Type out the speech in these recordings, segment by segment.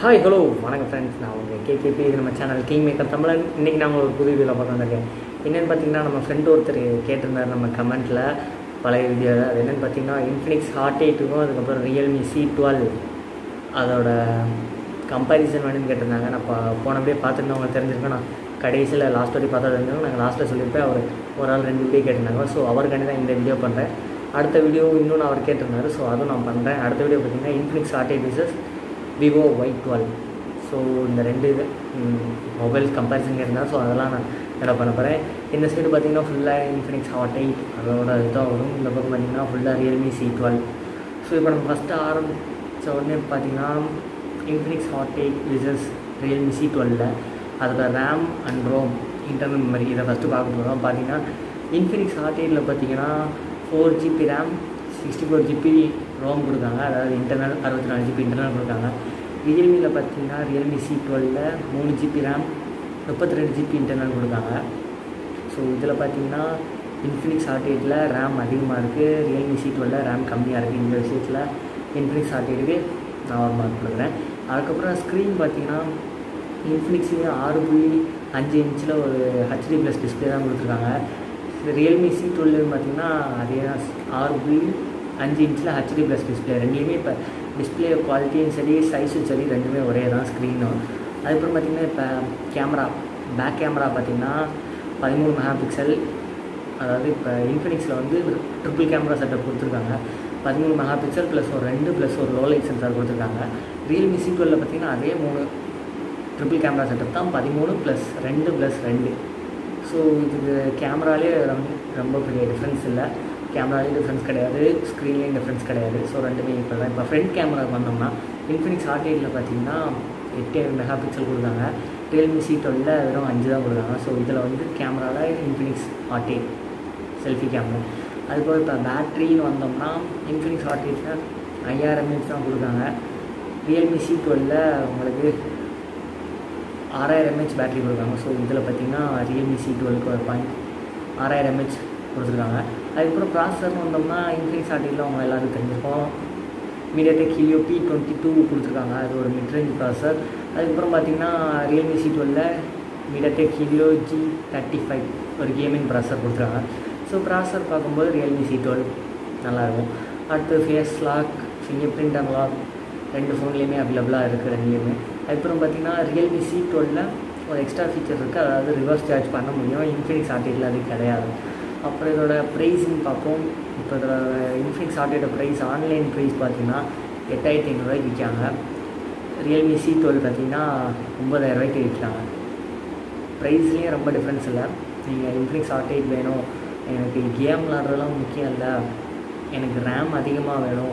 hi hello வணக்கம் friends நான் உங்கள் கேகேபி இது நம்ம சேனல் கிங் மேக்கர் தமிழன் இன்றைக்கி நான் ஒரு புது வீடியோவில் பார்க்க வந்திருக்கேன் என்னென்னு பார்த்தீங்கன்னா நம்ம ஃப்ரெண்டு ஒருத்தர் கேட்டிருந்தார் நம்ம கமெண்ட்டில் பழைய வீடியோவில் அது என்னென்னு பார்த்தீங்கன்னா இன்ஃபினிக்ஸ் ஹார்ட் எயிட்டுக்கும் அதுக்கப்புறம் ரியல்மி சி டுவெல் அதோட கம்பேரிசன் வேணும்னு கேட்டிருந்தாங்க நான் பா போனப்பே பார்த்துருந்தவங்க தெரிஞ்சிருக்கேன் நான் கடைசியில் லாஸ்ட் வரைக்கும் பார்த்தா தெரிஞ்சிருக்கோம் நாங்கள் லாஸ்ட்டில் சொல்லியிருப்பேன் அவர் ஒரு ஆள் ரெண்டு வீடியோ கேட்டிருந்தாங்க ஸோ அவருக்காண்டி தான் இந்த வீடியோ பண்ணுறேன் அடுத்த வீடியோ இன்னொன்று அவர் கேட்டிருந்தாரு ஸோ அதுவும் நான் பண்ணுறேன் அடுத்த வீடியோ பார்த்தீங்கன்னா Infinix Hot eight versus Vivo Y twelve so இந்த ரெண்டு இது மொபைல் கம்பேரிசன் இருந்தால் ஸோ அதெல்லாம் நான் என்ன பண்ண போகிறேன் இந்த சைடு பார்த்தீங்கன்னா ஃபுல்லாக இன்ஃபினிக்ஸ் ஹாட் எயிட் அதோட இதுதான் வரும் இந்த பக்கம் பார்த்தீங்கன்னா ஃபுல்லாக ரியல்மி சி டுவெல் ஸோ இப்போ நம்ம ஃபஸ்ட்டு ஆரம்பித்த உடனே பார்த்தீங்கன்னா Infinix Hot eight versus Realme C டுவெல்ல அதோட RAM and ROM internal memory இதை ஃபஸ்ட்டு பார்க்க போகிறோம் பார்த்தீங்கன்னா இன்ஃபினிக்ஸ் ஹாட் எயிட்டில் பார்த்தீங்கன்னா four GB RAM sixty four GB ROM கொடுத்தாங்க அதாவது இன்டர்னல் அறுபத்தி நாலு ஜிபி இன்டர்னல் கொடுத்தாங்க ரியல்மியில் பார்த்தீங்கன்னா ரியல்மி சி டுவெலில் மூணு ஜிபி ரேம் முப்பத்தி ரெண்டு ஜிபி இன்டர்னல் கொடுத்தாங்க ஸோ இதில் பார்த்தீங்கன்னா இன்ஃபினிக்ஸ் ஹார்ட் எயிட்டில் ரேம் அதிகமாக இருக்குது ரியல்மி சி டுவெலில் ரேம் கம்மியாக இருக்குது இந்த விஷயத்தில் இன்ஃபினிக்ஸ் ஹார்ட் எயிட்டுக்கு நான் ஒரு மார்க் கொடுக்குறேன் அதுக்கப்புறம் ஸ்க்ரீன் பார்த்தீங்கன்னா இன்ஃபினிக்ஸ்லேயே ஆறு புள்ளி அஞ்சு இன்ச்சில் ஒரு ஹெச்டி ப்ளஸ் டிஸ்பிளே தான் கொடுத்துருக்காங்க ரியல்மி சி டுவெல் பார்த்தீங்கன்னா அதே தான் ஆறு புள்ளி அஞ்சு இன்ச்சில் ஹெச்டி ப்ளஸ் டிஸ்பிளே ரெண்டுலேயுமே இப்போ டிஸ்பிளே குவாலிட்டியும் சரி சைஸும் சரி ரெண்டுமே ஒரே தான் ஸ்க்ரீனும் அதுக்கப்புறம் பார்த்திங்கன்னா இப்போ கேமரா பேக் கேமரா பார்த்திங்கன்னா பதிமூணு மெகா பிக்சல் அதாவது இப்போ இன்ஃபினிக்ஸில் வந்து ட்ரிபிள் கேமரா செட்டப் கொடுத்துருக்காங்க பதிமூணு மெகா பிக்சல் ப்ளஸ் ஒரு ரெண்டு ப்ளஸ் ஒரு லோ லைட் சென்சார் கொடுத்துருக்காங்க ரியல்மி சி டுவெல்ல பார்த்திங்கன்னா அதே மூணு ட்ரிபிள் கேமரா செட்டப் தான் பதிமூணு ப்ளஸ் ரெண்டு ப்ளஸ் ரெண்டு ஸோ இதுக்கு கேமராலே ரொம்ப ரொம்ப பெரிய டிஃப்ரென்ஸ் இல்லை கேமராலேயும் டிஃப்ரென்ஸ் கிடையாது ஸ்க்ரீன்லேயும் டிஃப்ரென்ஸ் கிடையாது ஸோ ரெண்டுமே இப்போ தான் இப்போ ஃப்ரண்ட் கேமரா வந்தோம்னா இன்ஃபினிக்ஸ் ஹார்ட் எயிட்டில் பார்த்தீங்கன்னா எட்டு மெகா பிக்சல் கொடுத்தாங்க ரியல்மி சி டுவெல்ல வெறும் அஞ்சு தான் கொடுத்தாங்க ஸோ இதில் வந்து கேமராவில் Infinix Hot eight selfie camera அதுபோல் இப்போ பேட்ரின்னு வந்தோம்னா இன்ஃபினிக்ஸ் ஹார்ட் எயிட்டில் ஐயாயிரம் எம்ஏஹெச் தான் கொடுத்தாங்க ரியல்மி சி டுவெல்ல உங்களுக்கு ஆறாயிரம் எம்ஹெச் பேட்டரி கொடுக்குறாங்க ஸோ இதில் பார்த்தீங்கன்னா ரியல்மி சி டுவெல்க்கு ஒரு பாயிண்ட் ஆறாயிரம் எம்ஹெச் கொடுத்துருக்காங்க அதுக்கப்புறம் ப்ராசஸர்னு வந்தோம்னா இன்ஃபினிக்ஸ் ஆர்டியில் அவங்க எல்லோரும் தெரிஞ்சிருக்கோம் MediaTek Helio P twenty two கொடுத்துருக்காங்க அது ஒரு மிட்ரேஞ்ச் ப்ராசஸர் அதுக்கப்புறம் பார்த்தீங்கன்னா ரியல்மி சி டுவெல்ல MediaTek Helio G thirty five ஒரு கேமிங் ப்ராசஸர் கொடுத்துருக்காங்க ஸோ ப்ராசஸர் பார்க்கும்போது ரியல்மி சி டுவெல் நல்லாயிருக்கும் அடுத்து face lock fingerprint unlock ரெண்டு ஃபோன்லேயுமே அவைலபிளாக இருக்குது ரெண்டுலேயுமே அதுக்கப்புறம் பார்த்தீங்கன்னா ரியல்மி சி டுவெல்ல ஒரு எக்ஸ்ட்ரா ஃபீச்சர் இருக்குது அதாவது ரிவர்ஸ் சார்ஜ் பண்ண முடியும் இன்ஃபினிக்ஸ் ஆர்டியில் அது கிடையாது அப்புறம் இதோட ப்ரைஸுன்னு பார்ப்போம் இப்போ இதோட இன்ஃபினிக்ஸ் ஆர்டியோட ப்ரைஸ் ஆன்லைன் ப்ரைஸ் பார்த்தீங்கன்னா எட்டாயிரத்தி ஐநூறுரூவாய்க்கு விற்காங்க ரியல்மி சி டுவெல் பார்த்தீங்கன்னா ஒம்பதாயிரம் ரூபாய்க்கு விற்கிறாங்க ப்ரைஸ்லேயும் ரொம்ப டிஃப்ரென்ஸ் இல்லை நீங்கள் இன்ஃபினிக்ஸ் ஆர்ட் எயிட் வேணும் எனக்கு கேம் விளாட்றதுலாம் முக்கியம் இல்லை எனக்கு ரேம் அதிகமாக வேணும்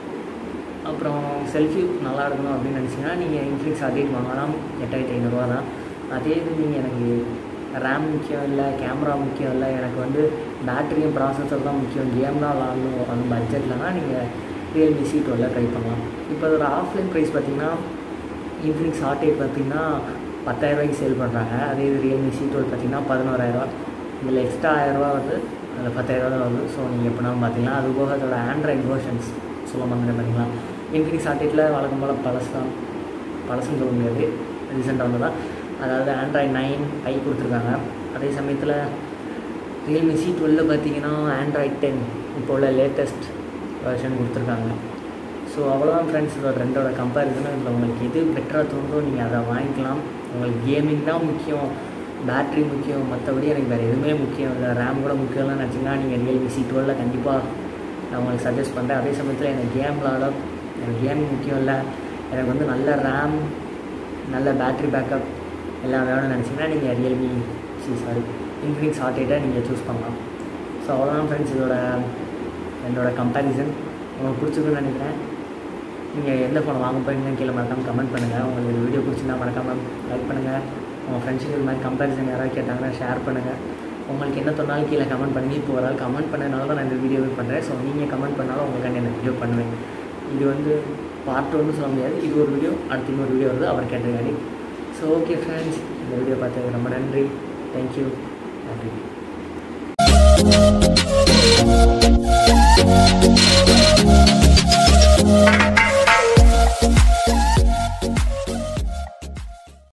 அப்புறம் செல்ஃபி நல்லா இருக்கணும் அப்படின்னு நினச்சிங்கன்னா நீங்கள் இன்ஃபினிக்ஸ் அப்டேட் வாங்கலாம் எட்டாயிரத்தி ஐநூறுரூவா தான் அதே இது நீங்கள் எனக்கு ரேம் முக்கியம் இல்லை கேமரா முக்கியம் இல்லை எனக்கு வந்து பேட்டரியும் ப்ராசஸர் தான் முக்கியம் கேம் தான் விளாடணும் அந்த பட்ஜெட்லனா நீங்கள் ரியல்மி சி டுவெல்ல ட்ரை பண்ணலாம் இப்போ அதோட ஆஃப்லைன் ப்ரைஸ் பார்த்திங்கன்னா இன்ஃபினிக்ஸ் ஹாட் எயிட் பார்த்திங்கன்னா பத்தாயிரரூவாய்க்கு சேல் பண்ணுறாங்க அதே இது ரியல்மி சி டுவெல் பார்த்திங்கன்னா பதினோராயிரரூவா இதில் எக்ஸ்ட்ரா ஆயிரரூவா வருது அதில் பத்தாயிரரூவா தான் வருது ஸோ நீங்கள் எப்படினா பார்த்தீங்கன்னா அது போக அதோட ஆண்ட்ராய்ட் வேர்ஷன்ஸ் சொல்ல மாதிரி பார்த்தீங்களா இன்ஃபினிக்ஸ் ஆர்டிட்டில் வழக்கம் போல் பழசு தான் பழசுன்னு சொல்ல முடியாது ரீசெண்டாக வந்ததான் அதாவது ஆண்ட்ராய்ட் நைன் ஐ கொடுத்துருக்காங்க அதே சமயத்தில் ரியல்மி சி டுவெல்ல பார்த்தீங்கன்னா ஆண்ட்ராய்ட் டென் இப்போ உள்ள லேட்டஸ்ட் வெர்ஷன் கொடுத்துருக்காங்க ஸோ அவ்வளோதான் ஃப்ரெண்ட்ஸ் இதோட ரெண்டோட கம்பேரிசனும் இதில் உங்களுக்கு எது பெட்டராக தோன்றோ நீங்கள் அதை வாங்கிக்கலாம் உங்களுக்கு கேமிங் தான் முக்கியம் பேட்ரி முக்கியம் மற்றபடி எனக்கு வேறு எதுவுமே முக்கியம் இல்லை ரேம் கூட முக்கியம்லாம் நினச்சிங்கன்னா நீங்கள் ரியல்மி சி டுவெல்ல கண்டிப்பாக நான் உங்களுக்கு சஜஸ்ட் பண்ணுறேன் அதே சமயத்தில் எனக்கு கேம் விளாட எனக்கு கேமிங் முக்கியம் இல்லை எனக்கு வந்து நல்ல ரேம் நல்ல பேட்ரி பேக்கப் எல்லாம் வேணும்னு நினச்சிங்கன்னா நீங்கள் Realme C sorry Infinix Hot எயிட்டை நீங்கள் சூஸ் பண்ணலாம் ஸோ அவ்வளோதான் ஃப்ரெண்ட்ஸ் இதோட என்னோட கம்பேரிசன் உங்களுக்கு பிடிச்சிருக்குன்னு நினைக்கிறேன் நீங்கள் எந்த ஃபோன் வாங்க போகிறீங்கன்னு கீழே மறக்காமல் கமெண்ட் பண்ணுங்கள் உங்களுக்கு இந்த வீடியோ பிடிச்சிருந்தா மறக்காமல் லைக் பண்ணுங்கள் உங்கள் ஃப்ரெண்ட்ஸுக்கு இது மாதிரி கம்பேரிசன் யாராவது கேட்டாங்கன்னா ஷேர் பண்ணுங்கள் உங்களுக்கு என்ன சொன்னாலும் கீழே கமெண்ட் பண்ணி இப்போ ஒரு ஆள் கமெண்ட் பண்ணனால தான் நான் இந்த வீடியோவே பண்ணுறேன் ஸோ நீங்கள் கமெண்ட் பண்ணாலும் உங்களுக்காண்டி இந்த வீடியோ பண்ணுவேன் இது வந்து பார்ட் ஒன்று சொல்ல முடியாது இது ஒரு வீடியோ அடுத்த இன்னொரு வீடியோ வருது அவர் கேட்டதுக்காண்டி ஸோ ஓகே ஃப்ரெண்ட்ஸ் இந்த வீடியோ பார்த்ததுக்கு ரொம்ப நன்றி தேங்க்யூ நன்றி